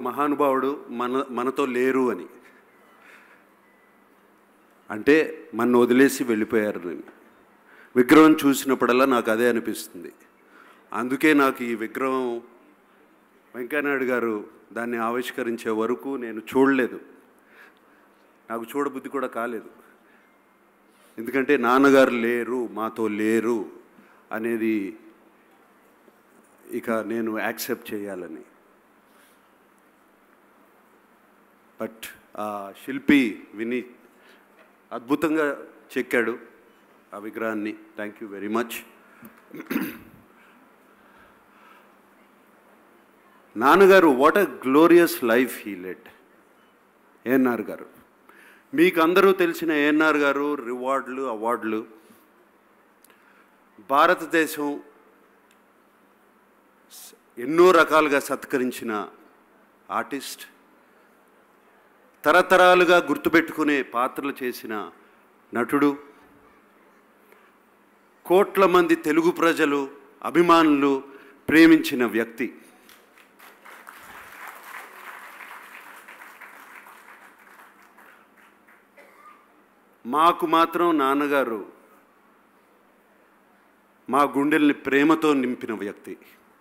మహానుభావుడు మన మనతో లేరు అని అంటే మన వదిలేసి వెళ్ళిపోయారు అని విగ్రహం చూసినప్పుడల్లా నాకు అదే అనిపిస్తుంది అందుకే నాకు ఈ విగ్రహం వెంకయ్యనాయుడు గారు దాన్ని ఆవిష్కరించే వరకు నేను చూడలేదు నాకు చూడబుద్ధి కూడా కాలేదు ఎందుకంటే నాన్నగారు లేరు మాతో లేరు అనేది ఇక నేను యాక్సెప్ట్ చేయాలని బట్ ఆ శిల్పి విని అద్భుతంగా చెక్కాడు ఆ విగ్రహాన్ని థ్యాంక్ యూ వెరీ మచ్ నాన్నగారు what a glorious life he led ANR గారు మీకు అందరూ తెలిసిన ఏఎన్ఆర్ గారు రివార్డులు అవార్డులు భారతదేశం స- ఎన్నో రకాలుగా సత్కరించిన ఆర్టిస్ట్ తరతరాలుగా గుర్తుపెట్టుకునే పాత్రలు చేసిన నటుడు కోట్ల మంది తెలుగు ప్రజలు అభిమానులు ప్రేమించిన వ్యక్తి మాకు మాత్రం నాన్నగారు మా గుండెల్ని ప్రేమతో నింపిన వ్యక్తి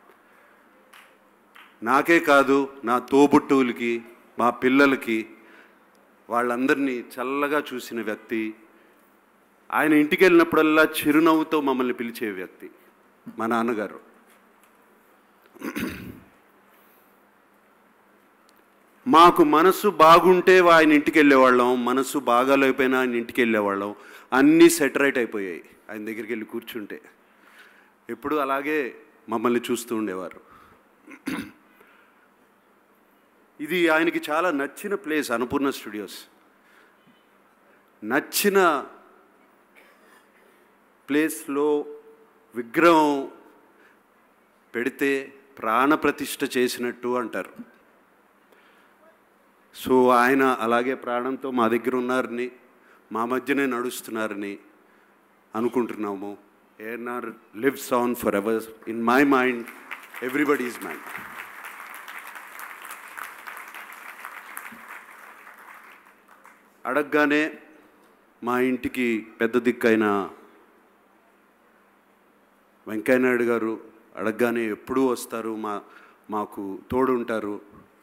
నాకే కాదు నా తోబుట్టువులకి మా పిల్లలకి వాళ్ళందరినీ చల్లగా చూసిన వ్యక్తి ఆయన ఇంటికి వెళ్ళినప్పుడల్లా చిరునవ్వుతో మమ్మల్ని పిలిచే వ్యక్తి మా నాన్నగారు మాకు మనసు బాగుంటే ఆయన ఇంటికి వెళ్ళేవాళ్ళం మనసు బాగాలేకపోయినా ఆయన ఇంటికి వెళ్ళేవాళ్ళం అన్నీ సెటరైట్ అయిపోయాయి ఆయన దగ్గరికి వెళ్ళి కూర్చుంటే ఎప్పుడు అలాగే మమ్మల్ని చూస్తూ ఉండేవారు ఇది ఆయనకి చాలా నచ్చిన ప్లేస్ అన్నపూర్ణ స్టూడియోస్ నచ్చిన ప్లేస్లో విగ్రహం పెడితే ప్రాణప్రతిష్ఠ చేసినట్టు అంటారు సో ఆయన అలాగే ప్రాణంతో మా దగ్గర ఉన్నారని మా మధ్యనే నడుస్తున్నారని అనుకుంటున్నాము ANR lives on forever in my mind everybody is mind అడగగానే మా ఇంటికి పెద్ద దిక్కైన వెంకయ్యనాయుడు గారు అడగగానే ఎప్పుడూ వస్తారు మా మాకు తోడుంటారు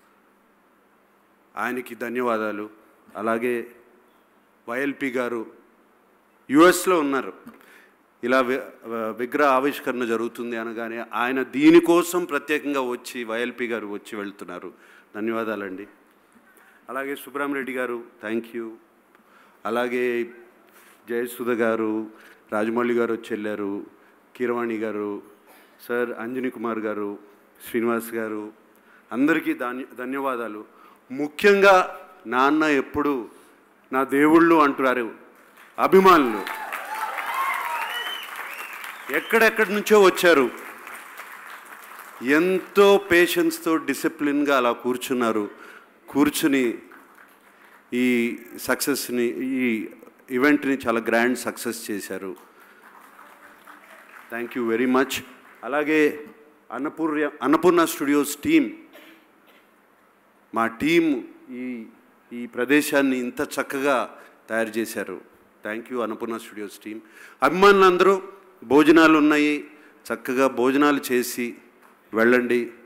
ఆయనకి ధన్యవాదాలు అలాగే వైఎల్పి గారు యుఎస్లో ఉన్నారు ఇలా వి- విగ్రహ ఆవిష్కరణ జరుగుతుంది అనగానే ఆయన దీనికోసం ప్రత్యేకంగా వచ్చి వైఎల్పి గారు వచ్చి వెళ్తున్నారు ధన్యవాదాలండి అలాగే సుబ్రహ్మరెడ్డి గారు థ్యాంక్ యూ అలాగే జయసుధ గారు రాజమౌళి గారు వచ్చి వెళ్ళారు కీరవాణి గారు సార్ అంజనీ కుమార్ గారు శ్రీనివాస్ గారు అందరికీ ధన్య ధన్యవాదాలు ముఖ్యంగా నాన్న ఎప్పుడు నా దేవుళ్ళు అంటున్నారు అభిమానులు ఎక్కడెక్కడి నుంచో వచ్చారు ఎంతో పేషెన్స్తో డిసిప్లిన్గా అలా కూర్చున్నారు కూర్చుని ఈ సక్సెస్ని ఈ ఈవెంట్ని చాలా గ్రాండ్ సక్సెస్ చేశారు థ్యాంక్ యూ వెరీ మచ్ అలాగే అన్నపూర్య అన్నపూర్ణ స్టూడియోస్ టీం మా టీం ఈ ఈ ప్రదేశాన్ని ఇంత చక్కగా తయారు చేశారు thank you Annapurna studios team అభిమానులందరూ భోజనాలు ఉన్నాయి చక్కగా భోజనాలు చేసి వెళ్ళండి